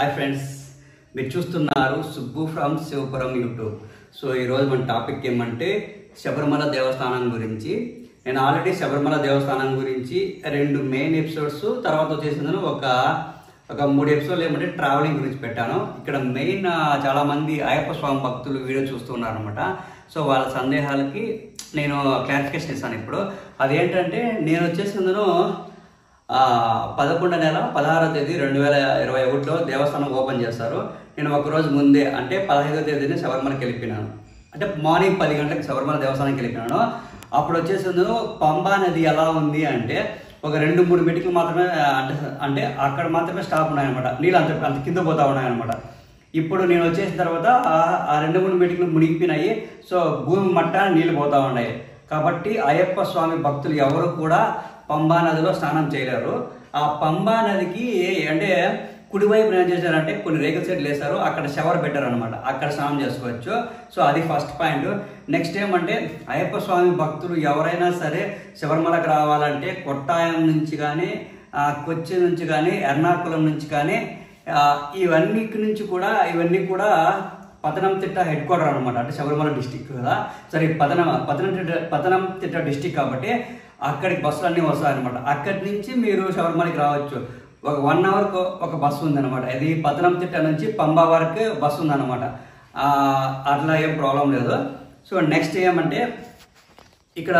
hi friends మీరు చూస్తున్నారు Subbu from Shivapuram YouTube so ఈరోజు మన టాపిక్ ఏమంటే శబరిమల దేవస్థానం గురించి నేను ఆల్రెడీ శబరిమల దేవస్థానం గురించి రెండు మెయిన్ ఎపిసోడ్స్ తర్వాత వచ్చేసిందని ఒక ఒక మూడు ఎపిసోడ్లు ఏమంటే ట్రావెలింగ్ గురించి పెట్టాను ఇక్కడ మెయిన్ చాలా మంది అయ్యప్ప స్వామి భక్తులు వీడియో చూస్తున్నారు అనమాట సో వాళ్ళ సందేహాలకి నేను క్లారిఫికేషన్ ఇస్తాను ఇప్పుడు అదేంటంటే నేను వచ్చేసిందను ఆ, పదకొండో నెల పదహారో తేదీ రెండు వేల ఇరవై ఒకటిలో దేవస్థానం ఓపెన్ చేస్తారు నేను ఒక రోజు ముందే అంటే పదహైదో తేదీని శబరిమలకి వెళ్ళిపోయినాను అంటే మార్నింగ్ పది గంటలకు శబరిమల దేవస్థానానికి వెళ్ళిపోయినాను అప్పుడు వచ్చేసింది పంబా నది ఎలా ఉంది అంటే ఒక రెండు మూడు మెటికలు మాత్రమే ఆ, అంటే అంటే అక్కడ మాత్రమే స్టాప్ ఉన్నాయన్నమాట నీళ్ళు అంత అంత కింద పోతా ఉన్నాయన్నమాట ఇప్పుడు నేను వచ్చేసిన తర్వాత ఆ- ఆ రెండు మూడు మెటికలు మునిగిపోయినాయి సో భూమి మట్టాన నీళ్ళు పోతా ఉన్నాయి కాబట్టి అయ్యప్ప స్వామి భక్తులు ఎవరు కూడా పంబా నదిలో స్నానం చేయలేరు ఆ పంబా నదికి అంటే కుడివైపు ఏం చేశారంటే కొన్ని రేకుల సెట్లు వేశారు అక్కడ షవర్ పెట్టారు అనమాట అక్కడ స్నానం చేసుకోవచ్చు సో అది ఫస్ట్ పాయింట్ నెక్స్ట్ ఏమంటే అయ్యప్ప స్వామి భక్తులు ఎవరైనా సరే శబరిమలకు రావాలంటే కొట్టాయం నుంచి కానీ కొచ్చి నుంచి కానీ ఎర్నాకుళం నుంచి కానీ ఆ, ఇవన్నీ నుంచి కూడా ఇవన్నీ కూడా పతనంతిట్ట హెడ్ క్వార్టర్ అనమాట అంటే శబరిమల డిస్టిక్ కదా సరే పతనం పతనంతిట్ట పతనంతిట్ట డిస్టిక్ కాబట్టి అక్కడికి బస్సులు అన్నీ వస్తాయి అనమాట అక్కడి నుంచి మీరు శబరిమలకి రావచ్చు ఒక వన్ అవర్ ఒక బస్సు ఉందన్నమాట ఇది పతనంతిట్ట నుంచి పంబా వరకు బస్సు ఉందన్నమాట ఆ, అట్లా ఏం ప్రాబ్లం లేదు సో నెక్స్ట్ ఏమంటే ఇక్కడ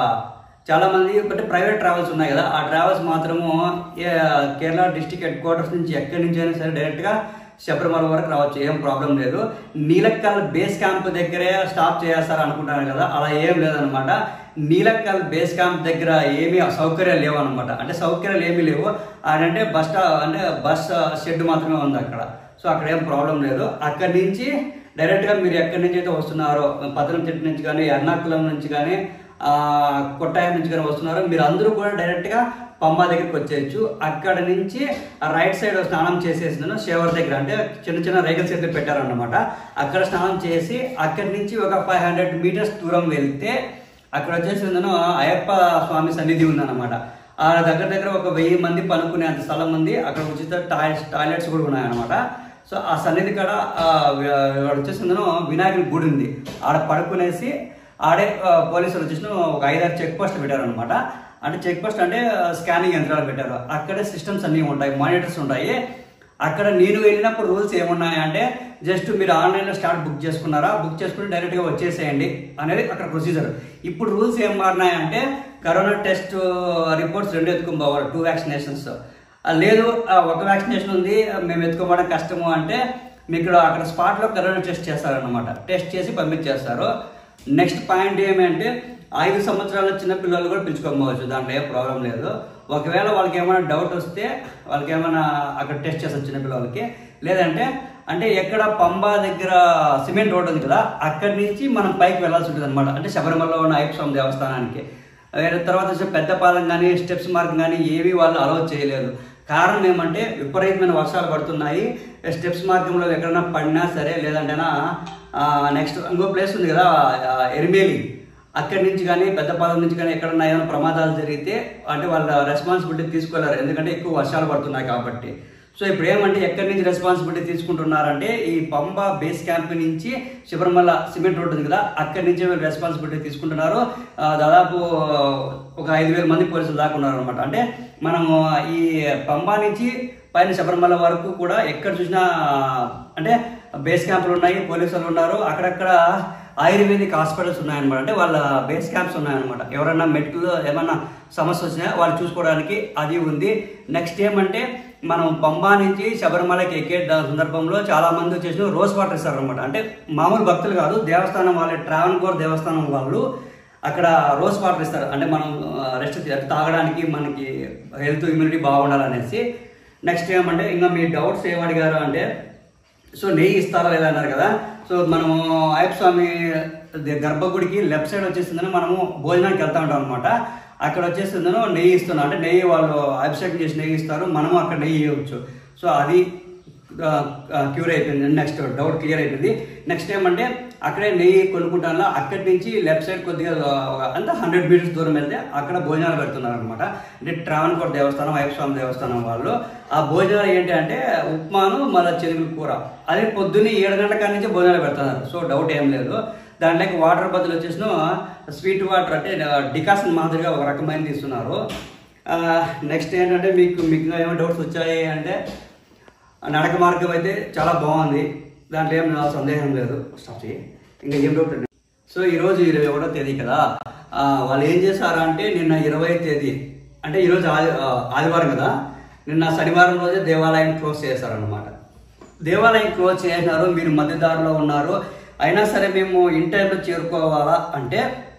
చాలా మంది అంటే ప్రైవేట్ ట్రావెల్స్ ఉన్నాయి కదా ఆ ట్రావెల్స్ మాత్రము ఏ- కేరళ డిస్టిక్ హెడ్ క్వార్టర్స్ నుంచి ఎక్కడి నుంచి అయినా సరే డైరెక్ట్గా శబరిమల వరకు రావచ్చు ఏం ప్రాబ్లం లేదు నీలక్కల్ బేస్ క్యాంప్ దగ్గరే స్టాప్ చేస్తారు అనుకుంటాను కదా అలా ఏం లేదనమాట నీలక్కల్ బేస్ క్యాంప్ దగ్గర ఏమీ సౌకర్యాలు లేవు అనమాట అంటే సౌకర్యాలు ఏమీ లేవు అంటే బస్ స్టా అంటే బస్ షెడ్ మాత్రమే ఉంది అక్కడ సో అక్కడ ఏం ప్రాబ్లం లేదు అక్కడి నుంచి డైరెక్ట్గా మీరు ఎక్కడి నుంచి అయితే వస్తున్నారో పతనంతిట్ట నుంచి కానీ ఎర్నాకుళం నుంచి కానీ ఆ, కొట్టాయం నుంచి కానీ వస్తున్నారో మీరు అందరూ కూడా డైరెక్ట్గా పంబా దగ్గరికి వచ్చేయచ్చు అక్కడ నుంచి ఆ రైట్ సైడ్ స్నానం చేసేసిన షేవర్ దగ్గర అంటే చిన్న చిన్న రేగల్ సెట్లు పెట్టారన్నమాట అక్కడ స్నానం చేసి అక్కడి నుంచి ఒక ఫైవ్ హండ్రెడ్ మీటర్స్ దూరం వెళ్తే అక్కడ వచ్చేసి ఉందను అయ్యప్ప స్వామి సన్నిధి ఉందన్నమాట ఆ దగ్గర దగ్గర ఒక వెయ్యి మంది పనుకునేంత స్థలం ఉంది అక్కడ ఉచిత టాయిలెట్స్ టాయిలెట్స్ కూడా ఉన్నాయన్నమాట సో ఆ సన్నిధి కాడ ఆ, వి- వచ్చేసి ఉందను వినాయకుడి గుడి ఉంది ఆడ పడుకునేసి ఆడే ఆ, పోలీసులు వచ్చేసిన ఒక ఐదారు చెక్ పోస్ట్ పెట్టారు అనమాట అంటే చెక్ పోస్ట్ అంటే స్కానింగ్ యంత్రాలు పెట్టారు అక్కడే సిస్టమ్స్ అన్నీ ఉంటాయి మానిటర్స్ ఉంటాయి అక్కడ నేను వెళ్ళినప్పుడు రూల్స్ ఏమున్నాయి అంటే జస్ట్ మీరు ఆన్లైన్లో స్టార్ట్ బుక్ చేసుకున్నారా బుక్ చేసుకుని డైరెక్ట్గా వచ్చేసేయండి అనేది అక్కడ ప్రొసీజర్ ఇప్పుడు రూల్స్ ఏం మారినాయంటే కరోనా టెస్ట్ రిపోర్ట్స్ రెండు ఎత్తుకుని పోవాలి టూ వ్యాక్సినేషన్స్ లేదు ఆ, ఒక వ్యాక్సినేషన్ ఉంది మేము ఎత్తుకోవడం కష్టము అంటే మీకు అక్కడ స్పాట్లో కరోనా టెస్ట్ చేస్తారనమాట టెస్ట్ చేసి పంపించేస్తారు నెక్స్ట్ పాయింట్ ఏమంటే ఐదు సంవత్సరాల చిన్న పిల్లలు కూడా పిలుచుకోకపోవచ్చు దాంట్లో ఏ ప్రాబ్లం లేదు ఒకవేళ వాళ్ళకి ఏమైనా డౌట్ వస్తే వాళ్ళకి ఏమైనా అక్కడ టెస్ట్ చేస్తారు చిన్న పిల్లలకి లేదంటే అంటే ఎక్కడ పంబా దగ్గర సిమెంట్ రోడ్ ఉంది కదా అక్కడి నుంచి మనం పైకి వెళ్ళాల్సి ఉంటుంది అనమాట అంటే శబరిమలలో ఉన్న అయ్యప్ప స్వామి దేవస్థానానికి వేరే తర్వాత వచ్చే పెద్దపాలెం కానీ స్టెప్స్ మార్గం కానీ ఏవి వాళ్ళు అలౌ చేయలేదు కారణం ఏమంటే విపరీతమైన వర్షాలు పడుతున్నాయి స్టెప్స్ మార్గంలో ఎక్కడైనా పడినా సరే లేదంటేనా నెక్స్ట్ ఇంకో ప్లేస్ ఉంది కదా ఆ, ఎరిమేలి అక్కడి నుంచి కానీ పెద్దపాలెం నుంచి కానీ ఎక్కడన్నా ఏమైనా ప్రమాదాలు జరిగితే అంటే వాళ్ళ రెస్పాన్సిబిలిటీ తీసుకోలేరు ఎందుకంటే ఎక్కువ వర్షాలు పడుతున్నాయి కాబట్టి సో ఇప్పుడు ఏమంటే ఎక్కడి నుంచి రెస్పాన్సిబిలిటీ తీసుకుంటున్నారంటే ఈ పంబ బేస్ క్యాంప్ నుంచి శబరిమల సిమెంట్ రోడ్ ఉంది కదా అక్కడి నుంచి వీళ్ళు రెస్పాన్సిబిలిటీ తీసుకుంటున్నారు ఆ, దాదాపు ఒక ఐదు వేల మంది పోలీసులు దాకా ఉన్నారు అనమాట అంటే మనము ఈ పంబా నుంచి పైన శబరిమల వరకు కూడా ఎక్కడ చూసినా అంటే బేస్ క్యాంపులు ఉన్నాయి పోలీసులు ఉన్నారు అక్కడక్కడ ఆయుర్వేదిక్ హాస్పిటల్స్ ఉన్నాయన్నమాట అంటే వాళ్ళ బేస్ క్యాంప్స్ ఉన్నాయన్నమాట ఎవరైనా మెడికల్ ఏమన్నా సమస్య వచ్చినా వాళ్ళు చూసుకోవడానికి అది ఉంది నెక్స్ట్ ఏమంటే మనం పంబా నుంచి శబరిమలకి ఎక్కే దా- సందర్భంలో చాలా మంది వచ్చేసి రోజ్ వాటర్ ఇస్తారనమాట అంటే మామూలు భక్తులు కాదు దేవస్థానం వాళ్ళే ట్రావెల్ కోర్ దేవస్థానం వాళ్ళు అక్కడ రోజ్ వాటర్ ఇస్తారు అంటే మనం రెస్ట్ తాగడానికి మనకి హెల్త్ ఇమ్యూనిటీ బాగుండాలనేసి నెక్స్ట్ ఏమంటే ఇంకా మీ డౌట్స్ ఏమడిగారు అంటే సో నెయ్యి ఇస్తారా లేదా అన్నారు కదా సో మనము అయ్యప్ప స్వామి ది- గర్భగుడికి లెఫ్ట్ సైడ్ వచ్చేసిందని మనము భోజనానికి వెళ్తా ఉంటాం అనమాట అక్కడ వచ్చేసిందను నెయ్యి ఇస్తున్నాం అంటే నెయ్యి వాళ్ళు అభిషేకం చేసి నెయ్యి ఇస్తారు మనము అక్కడ నెయ్యి ఇవ్వచ్చు సో అది క్యూర్ అయిపోయింది నెక్స్ట్ డౌట్ క్లియర్ అయిపోయింది నెక్స్ట్ ఏమంటే అక్కడే నెయ్యి కొనుక్కుంటాను అక్కడి నుంచి లెఫ్ట్ సైడ్ కొద్దిగా ఆ, అంతా హండ్రెడ్ మీటర్స్ దూరం వెళ్తే అక్కడ భోజనాలు పెడుతున్నారు అనమాట అంటే ట్రావెన్కోట్ దేవస్థానం అయ్యప్ప స్వామి దేవస్థానం వాళ్ళు ఆ భోజనాలు ఏంటి అంటే ఉప్మాను మళ్ళీ చెరుకుల కూర అదే పొద్దున్నే ఏడు గంటల కాడి నుంచి భోజనాలు పెడుతున్నారు సో డౌట్ ఏం లేదు దాంట్లోకి వాటర్ బదులు వచ్చేసిన స్వీట్ వాటర్ అంటే డికాషన్ మాదిరిగా ఒక రకమైన తీస్తున్నారు నెక్స్ట్ ఏంటంటే మీకు మీకు ఏమైనా డౌట్స్ వచ్చాయి అంటే ఆ నడక మార్గం అయితే చాలా బాగుంది దాంట్లో ఏం నా సందేహం లేదు స్టాప్ చేయి ఇంకా ఏం డౌట్ అండి సో ఈరోజు ఇరవై ఒకటో తేదీ కదా ఆ, వాళ్ళు ఏం చేశారు అంటే నిన్న ఇరవై తేదీ అంటే ఈరోజు ఆది ఆ, ఆదివారం కదా నిన్న శనివారం రోజే దేవాలయం క్లోజ్ చేశారనమాట దేవాలయం క్లోజ్ చేసినారు మీరు మధ్యదారిలో ఉన్నారు అయినా సరే మేము ఇన్ టైంలో చేరుకోవాలా అంటే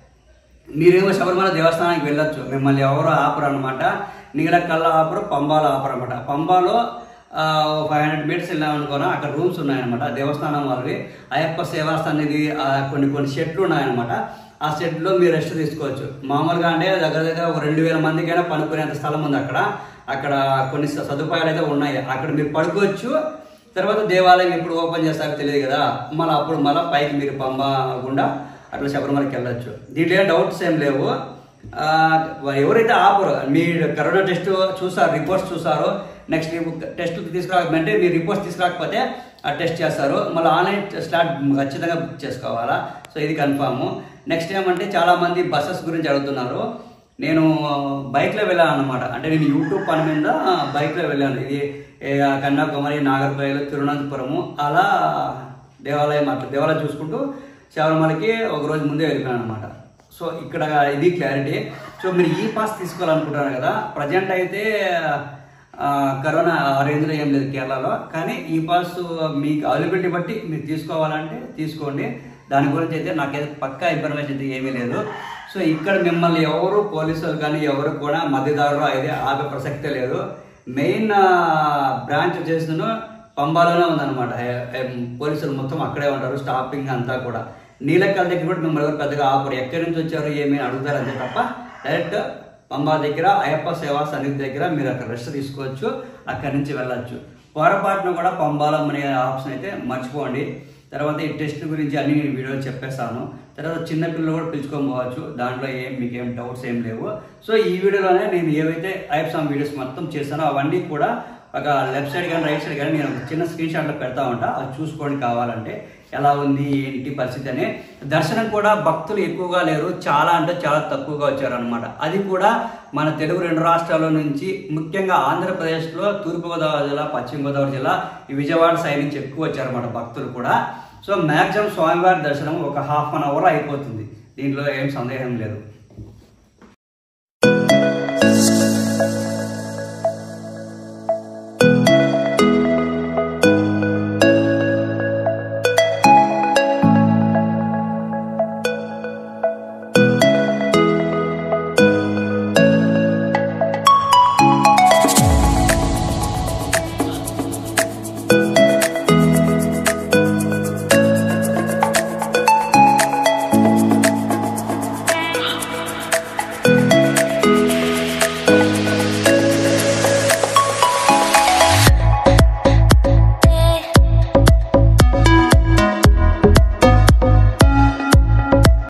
మీరేమో శబరిమల దేవస్థానానికి వెళ్ళొచ్చు మిమ్మల్ని ఎవరు ఆపరు అనమాట నీలకల్లా ఆపరు పంబాలో ఆపరు అనమాట పంబాలో ఫైవ్ హండ్రెడ్ మీటర్స్ వెళ్ళామనుకోనా అక్కడ రూమ్స్ ఉన్నాయన్నమాట దేవస్థానం వాళ్ళవి అయ్యప్ప సేవా సన్నిధి ఆ, కొన్ని కొన్ని షెట్లు ఉన్నాయన్నమాట ఆ షెడ్లో మీరు రెస్ట్ తీసుకోవచ్చు మామూలుగా అంటే దగ్గర దగ్గర ఒక రెండు వేల మందికైనా పనుకునేంత స్థలం ఉంది అక్కడ అక్కడ కొన్ని స- సదుపాయాలు అయితే ఉన్నాయి అక్కడ మీరు పడుకోవచ్చు తర్వాత దేవాలయం ఎప్పుడు ఓపెన్ చేస్తారో తెలియదు కదా మళ్ళీ అప్పుడు మళ్ళీ పైకి మీరు పంబ గుండా అట్లా శబరిమలకి వెళ్ళొచ్చు దీంట్లో ఏ డౌట్స్ ఏం లేవు ఆ, ఎవరైతే ఆపరు మీరు కరోనా టెస్ట్ చూసారు రిపోర్ట్స్ చూసారో నెక్స్ట్ టెస్ట్ తీసుకురాకపోతే మీరు రిపోర్ట్స్ తీసుకురాకపోతే ఆ టెస్ట్ చేస్తారు మళ్ళీ ఆన్లైన్ స్లాట్ ఖచ్చితంగా బుక్ చేసుకోవాలా సో ఇది కన్ఫామ్ నెక్స్ట్ ఏమంటే చాలా మంది బస్సెస్ గురించి అడుగుతున్నారు నేను బైక్లో వెళ్ళాను అనమాట అంటే నేను యూట్యూబ్ పని మీద బైక్లో వెళ్ళాను ఇది ఏ, కన్యాకుమారి నాగర్కోయిల్ తిరువనంతపురము అలా దేవాలయం అట్లా దేవాలయం చూసుకుంటూ శబరిమలకి ఒక రోజు ముందే వెళ్ళిపోయాను అనమాట సో ఇక్కడ ఇది క్లారిటీ సో మీరు ఈ పాస్ తీసుకోవాలనుకుంటున్నారు కదా ప్రజెంట్ అయితే ఆ, కరోనా రేంజ్లో ఏం లేదు కేరళలో కానీ ఈ పాస్ మీకు అవైలబిలిటీ బట్టి మీరు తీసుకోవాలంటే తీసుకోండి దాని గురించి అయితే నాకైతే పక్కా ఇన్ఫర్మేషన్ అయితే ఏమీ లేదు సో ఇక్కడ మిమ్మల్ని ఎవరు పోలీసులు కానీ ఎవరు కూడా మధ్యదారులు అయితే ఆపే ప్రసక్తే లేదు మెయిన్ బ్రాంచ్ వచ్చేసిన పంబాలోనే ఉందన్నమాట ఏ- ఏ- పోలీసులు మొత్తం అక్కడే ఉంటారు స్టాపింగ్ అంతా కూడా నీలక్కల దగ్గర కూడా మిమ్మల్ని ఎవరు పెద్దగా ఆపరు ఎక్కడి నుంచి వచ్చారు ఏమి అని అడుగుతారు అంతే తప్ప డైరెక్ట్ పంబా దగ్గర అయ్యప్ప సేవా సన్నిధి దగ్గర మీరు అక్కడ రెస్ట్ తీసుకోవచ్చు అక్కడి నుంచి వెళ్ళొచ్చు పొరపాటున కూడా పంబాలం అనే ఆప్షన్ అయితే మర్చిపోండి తర్వాత ఈ టెస్ట్ గురించి అన్ని నేను వీడియో చెప్పేస్తాను తర్వాత చిన్న పిల్లలు కూడా పిలుచుకొని పోవచ్చు దాంట్లో ఏం మీకు ఏం డౌట్స్ ఏం లేవు సో ఈ వీడియోలోనే నేను ఏవైతే ఐఎఫ్సామ్ వీడియోస్ మొత్తం చేస్తానో అవన్నీ కూడా ఒక లెఫ్ట్ సైడ్ కానీ రైట్ సైడ్ కానీ నేను ఒక చిన్న స్క్రీన్ షాట్లో పెడతా ఉంటా అది చూసుకోండి కావాలంటే ఎలా ఉంది ఏంటి పరిస్థితి అని దర్శనం కూడా భక్తులు ఎక్కువగా లేరు చాలా అంటే చాలా తక్కువగా వచ్చారనమాట అది కూడా మన తెలుగు రెండు రాష్ట్రాల నుంచి ముఖ్యంగా ఆంధ్రప్రదేశ్లో తూర్పుగోదావరి జిల్లా పశ్చిమ గోదావరి జిల్లా ఈ విజయవాడ సైడ్ నుంచి ఎక్కువ వచ్చారన్నమాట భక్తులు కూడా సో మ్యాక్సిమం స్వామివారి దర్శనం ఒక హాఫ్ అన్ అవర్ అయిపోతుంది దీంట్లో ఏం సందేహం లేదు